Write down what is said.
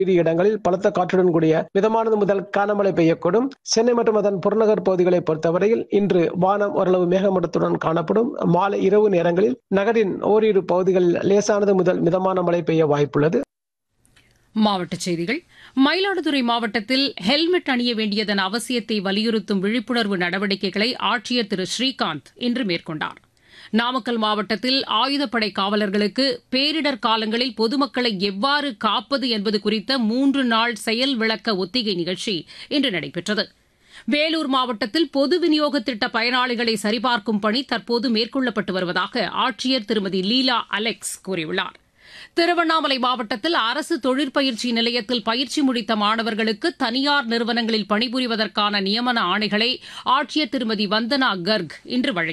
இரு இடங்களில் பலத்த காற்றுடன் கூடிய மிதமானது முதல் கனமழை பெய்யக்கூடும் சென்னை மற்றும் அதன் புறநகர் பகுதிகளை பொறுத்தவரையில் இன்று வானம் ஓரளவு மேகமூட்டத்துடன் காணப்படும் மாலை இரவு நேரங்களில் நகரின் ஓரிரு பகுதிகளில் லேசானது முதல் மிதமான மழை பெய்ய வாய்ப்புள்ளது மாவட்டச் செய்திகள் மயிலாடுதுறை மாவட்டத்தில் ஹெல்மெட் அணிய வேண்டியதன் அவசியத்தை வலியுறுத்தும் விழிப்புணர்வு நடவடிக்கைகளை ஆட்சியர் திரு ஸ்ரீகாந்த் இன்று மேற்கொண்டார் நாமக்கல் மாவட்டத்தில் ஆயுதப்படை காவலர்களுக்கு பேரிடர் காலங்களில் பொதுமக்களை எவ்வாறு காப்பது என்பது குறித்த மூன்று நாள் செயல் விளக்க ஒத்திகை நிகழ்ச்சி இன்று நடைபெற்றது வேலூர் மாவட்டத்தில் பொது விநியோக திட்ட பயனாளிகளை சரிபார்க்கும் பணி தற்போது மேற்கொள்ளப்பட்டு வருவதாக ஆட்சியர் திருமதி லீலா அலெக்ஸ் கூறியுள்ளார் திருவண்ணாமலை மாவட்டத்தில் அரசு தொழிற்பயிற்சி நிலையத்தில் பயிற்சி முடித்த மாணவர்களுக்கு தனியார் நிறுவனங்களில் பணிபுரிவதற்கான நியமன ஆணைகளை ஆட்சியர் திருமதி வந்தனா கர்க் இன்று வழங்கினார்